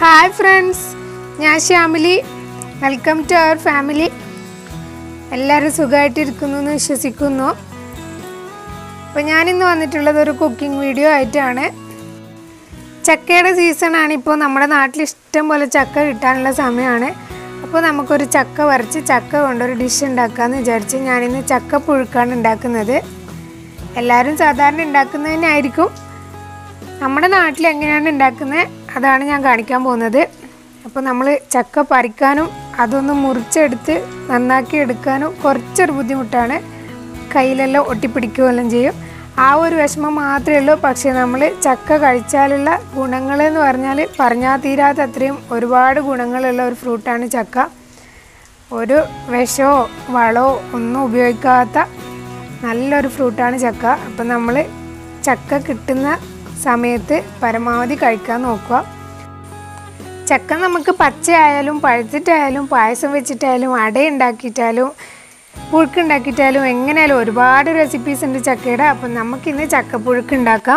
hi friends ഞാൻ Shyamili welcome to our family എല്ലാവരും സുഖമായിട്ടിരിക്കുന്നു എന്ന് വിശ്വസിക്കുന്നു അപ്പോൾ ഞാനിന്ന് വന്നിട്ടുള്ളത് ഒരു കുക്കിംഗ് വീഡിയോ ആയിട്ടാണ് ചക്കയുടെ സീസണാണ് ഇപ്പോൾ നമ്മുടെ നാട്ടിൽ ഇഷ്ടം പോലെ ചക്ക കിട്ടാനുള്ള സമയമാണ് അപ്പോൾ നമുക്കൊരു ചക്ക വരച്ച് ചക്ക കൊണ്ടൊരു ഡിഷ് ഉണ്ടാക്കാമെന്ന് വിചാരിച്ച് ഞാനിന്ന് ചക്ക പുഴുക്കാണ് ഉണ്ടാക്കുന്നത് എല്ലാവരും സാധാരണ ഉണ്ടാക്കുന്നതന്നെയായിരിക്കും നമ്മുടെ നാട്ടിൽ എങ്ങനെയാണ് ഉണ്ടാക്കുന്നത് അതാണ് ഞാൻ കാണിക്കാൻ പോകുന്നത് അപ്പോൾ നമ്മൾ ചക്ക പറിക്കാനും അതൊന്ന് മുറിച്ചെടുത്ത് നന്നാക്കി എടുക്കാനും കുറച്ചൊരു ബുദ്ധിമുട്ടാണ് കയ്യിലെല്ലാം ഒട്ടിപ്പിടിക്കുകയെല്ലാം ചെയ്യും ആ ഒരു വിഷമം മാത്രമേ ഉള്ളൂ പക്ഷേ നമ്മൾ ചക്ക കഴിച്ചാലുള്ള ഗുണങ്ങൾ എന്ന് പറഞ്ഞാൽ പറഞ്ഞാൽ തീരാത്ത അത്രയും ഒരുപാട് ഗുണങ്ങളുള്ള ഒരു ഫ്രൂട്ടാണ് ചക്ക ഒരു വിഷമോ വളമോ ഒന്നും ഉപയോഗിക്കാത്ത നല്ലൊരു ഫ്രൂട്ടാണ് ചക്ക അപ്പം നമ്മൾ ചക്ക കിട്ടുന്ന സമയത്ത് പരമാവധി കഴിക്കാൻ നോക്കുക ചക്ക നമുക്ക് പച്ചയായാലും പഴുത്തിട്ടായാലും പായസം വെച്ചിട്ടായാലും അട ഉണ്ടാക്കിയിട്ടാലും പുഴുക്ക് ഉണ്ടാക്കിയിട്ടാലും എങ്ങനെയായാലും ഒരുപാട് റെസിപ്പീസ് ഉണ്ട് ചക്കയുടെ അപ്പം നമുക്കിന്ന് ചക്കപ്പുഴുക്ക് ഉണ്ടാക്കാം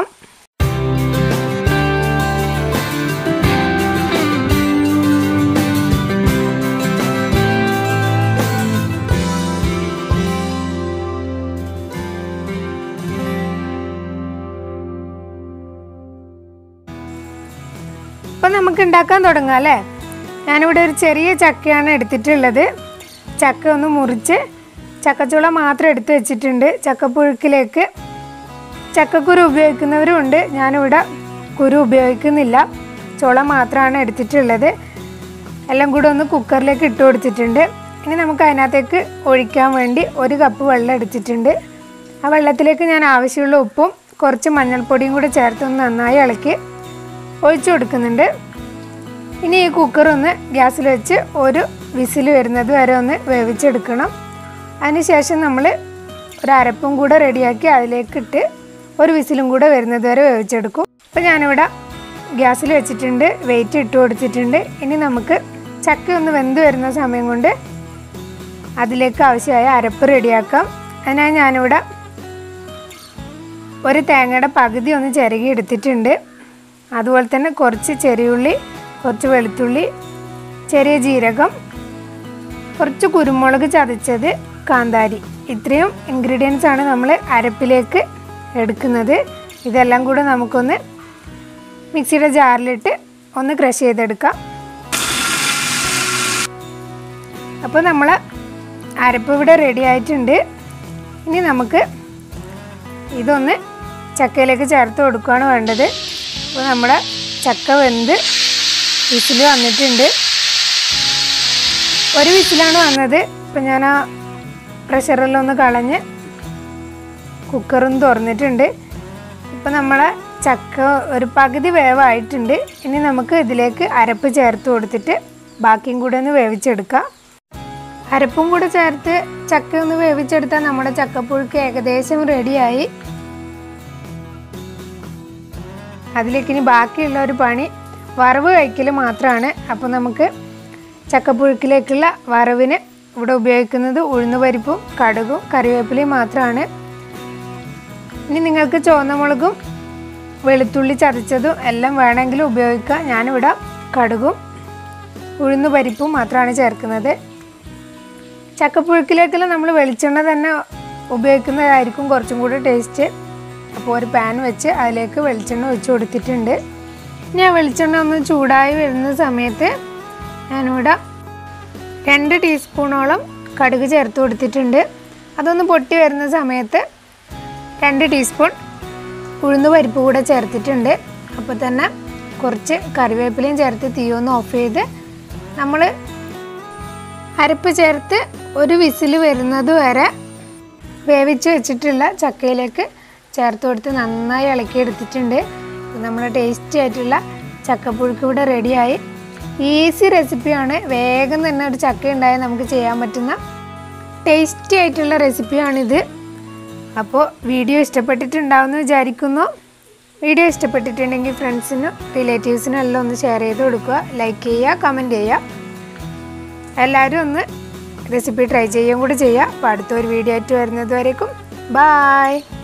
അപ്പം നമുക്ക് ഉണ്ടാക്കാൻ തുടങ്ങാം അല്ലേ ഞാനിവിടെ ഒരു ചെറിയ ചക്കയാണ് എടുത്തിട്ടുള്ളത് ചക്ക ഒന്ന് മുറിച്ച് ചക്കച്ചുള മാത്രം എടുത്ത് വെച്ചിട്ടുണ്ട് ചക്കപ്പുഴുക്കിലേക്ക് ചക്കക്കുരു ഉപയോഗിക്കുന്നവരും ഉണ്ട് ഞാനിവിടെ കുരു ഉപയോഗിക്കുന്നില്ല ചുള മാത്രമാണ് എടുത്തിട്ടുള്ളത് എല്ലാം കൂടെ ഒന്ന് കുക്കറിലേക്ക് ഇട്ട് കൊടുത്തിട്ടുണ്ട് ഇനി നമുക്ക് അതിനകത്തേക്ക് ഒഴിക്കാൻ വേണ്ടി ഒരു കപ്പ് വെള്ളം എടുത്തിട്ടുണ്ട് ആ വെള്ളത്തിലേക്ക് ഞാൻ ആവശ്യമുള്ള ഉപ്പും കുറച്ച് മഞ്ഞൾപ്പൊടിയും കൂടെ ചേർത്ത് ഒന്ന് നന്നായി ഇളക്കി ഒഴിച്ചു കൊടുക്കുന്നുണ്ട് ഇനി ഈ കുക്കർ ഒന്ന് ഗ്യാസിൽ വെച്ച് ഒരു വിസിൽ വരുന്നത് വരെ ഒന്ന് വേവിച്ചെടുക്കണം അതിനുശേഷം നമ്മൾ ഒരു അരപ്പും കൂടെ റെഡിയാക്കി അതിലേക്ക് ഇട്ട് ഒരു വിസിലും കൂടെ വരുന്നത് വരെ വേവിച്ചെടുക്കും അപ്പോൾ ഞാനിവിടെ ഗ്യാസിൽ വെച്ചിട്ടുണ്ട് വെയിറ്റ് ഇട്ട് കൊടുത്തിട്ടുണ്ട് ഇനി നമുക്ക് ചക്ക ഒന്ന് വെന്ത് വരുന്ന സമയം കൊണ്ട് അതിലേക്ക് ആവശ്യമായ അരപ്പ് റെഡിയാക്കാം അതിനായി ഞാനിവിടെ ഒരു തേങ്ങയുടെ പകുതി ഒന്ന് ചിരകി എടുത്തിട്ടുണ്ട് അതുപോലെ തന്നെ കുറച്ച് ചെറിയുള്ളി കുറച്ച് വെളുത്തുള്ളി ചെറിയ ജീരകം കുറച്ച് കുരുമുളക് ചതച്ചത് കാന്താരി ഇത്രയും ഇൻഗ്രീഡിയൻസ് ആണ് നമ്മൾ അരപ്പിലേക്ക് എടുക്കുന്നത് ഇതെല്ലാം കൂടെ നമുക്കൊന്ന് മിക്സിയുടെ ജാറിലിട്ട് ഒന്ന് ക്രഷ് ചെയ്തെടുക്കാം അപ്പോൾ നമ്മൾ അരപ്പ് ഇവിടെ റെഡി ആയിട്ടുണ്ട് ഇനി നമുക്ക് ഇതൊന്ന് ചക്കയിലേക്ക് ചേർത്ത് കൊടുക്കുകയാണ് വേണ്ടത് അപ്പോൾ നമ്മുടെ ചക്ക വെന്ത് വിസിൽ വന്നിട്ടുണ്ട് ഒരു വിസിലാണ് വന്നത് ഇപ്പം ഞാൻ ആ പ്രഷറെല്ലാം ഒന്ന് കളഞ്ഞ് കുക്കറും തുറന്നിട്ടുണ്ട് ഇപ്പം നമ്മളെ ചക്ക ഒരു പകുതി വേവായിട്ടുണ്ട് ഇനി നമുക്ക് ഇതിലേക്ക് അരപ്പ് ചേർത്ത് കൊടുത്തിട്ട് ബാക്കിയും കൂടെ ഒന്ന് വേവിച്ചെടുക്കാം അരപ്പും കൂടെ ചേർത്ത് ചക്ക ഒന്ന് വേവിച്ചെടുത്താൽ നമ്മുടെ ചക്കപ്പുഴുക്ക് ഏകദേശം റെഡിയായി അതിലേക്ക് ഇനി ബാക്കിയുള്ള ഒരു പണി വറവ് കഴിക്കൽ മാത്രമാണ് അപ്പോൾ നമുക്ക് ചക്കപ്പുഴുക്കിലേക്കുള്ള വറവിന് ഇവിടെ ഉപയോഗിക്കുന്നത് ഉഴുന്നുപരിപ്പും കടുകും കറിവേപ്പിലയും മാത്രമാണ് ഇനി നിങ്ങൾക്ക് ചുവന്ന മുളകും വെളുത്തുള്ളി ചതച്ചതും എല്ലാം വേണമെങ്കിൽ ഉപയോഗിക്കാം ഞാനിവിടെ കടുകും ഉഴുന്നുപരിപ്പും മാത്രമാണ് ചേർക്കുന്നത് ചക്കപ്പുഴുക്കിലേക്കെല്ലാം നമ്മൾ വെളിച്ചെണ്ണ തന്നെ ഉപയോഗിക്കുന്നതായിരിക്കും കുറച്ചും കൂടി ടേസ്റ്റ് അപ്പോൾ ഒരു പാൻ വെച്ച് അതിലേക്ക് വെളിച്ചെണ്ണ ഒഴിച്ച് കൊടുത്തിട്ടുണ്ട് ഇനി ആ വെളിച്ചെണ്ണ ഒന്ന് ചൂടായി വരുന്ന സമയത്ത് ഞാനിവിടെ രണ്ട് ടീസ്പൂണോളം കടുക് ചേർത്ത് കൊടുത്തിട്ടുണ്ട് അതൊന്ന് പൊട്ടി വരുന്ന സമയത്ത് രണ്ട് ടീസ്പൂൺ ഉഴുന്ന് പരിപ്പ് കൂടെ ചേർത്തിട്ടുണ്ട് അപ്പോൾ തന്നെ കുറച്ച് കറിവേപ്പിലയും ചേർത്ത് തീ ഒന്ന് ഓഫ് ചെയ്ത് നമ്മൾ അരപ്പ് ചേർത്ത് ഒരു വിസിൽ വരുന്നത് വരെ വേവിച്ച് വെച്ചിട്ടുള്ള ചക്കയിലേക്ക് ചേർത്ത് കൊടുത്ത് നന്നായി ഇളക്കി എടുത്തിട്ടുണ്ട് നമ്മുടെ ടേസ്റ്റി ആയിട്ടുള്ള ചക്കപ്പുഴുക്ക് ഇവിടെ റെഡിയായി ഈസി റെസിപ്പിയാണ് വേഗം തന്നെ ഒരു ചക്ക ഉണ്ടായാൽ നമുക്ക് ചെയ്യാൻ പറ്റുന്ന ടേസ്റ്റി ആയിട്ടുള്ള റെസിപ്പിയാണിത് അപ്പോൾ വീഡിയോ ഇഷ്ടപ്പെട്ടിട്ടുണ്ടാവുമെന്ന് വിചാരിക്കുന്നു വീഡിയോ ഇഷ്ടപ്പെട്ടിട്ടുണ്ടെങ്കിൽ ഫ്രണ്ട്സിനും റിലേറ്റീവ്സിനും എല്ലാം ഒന്ന് ഷെയർ ചെയ്ത് കൊടുക്കുക ലൈക്ക് ചെയ്യുക കമൻറ്റ് ചെയ്യുക എല്ലാവരും ഒന്ന് റെസിപ്പി ട്രൈ ചെയ്യുകയും കൂടി ചെയ്യുക അപ്പോൾ അടുത്തൊരു വീഡിയോ ആയിട്ട് വരുന്നത് വരേക്കും ബായ്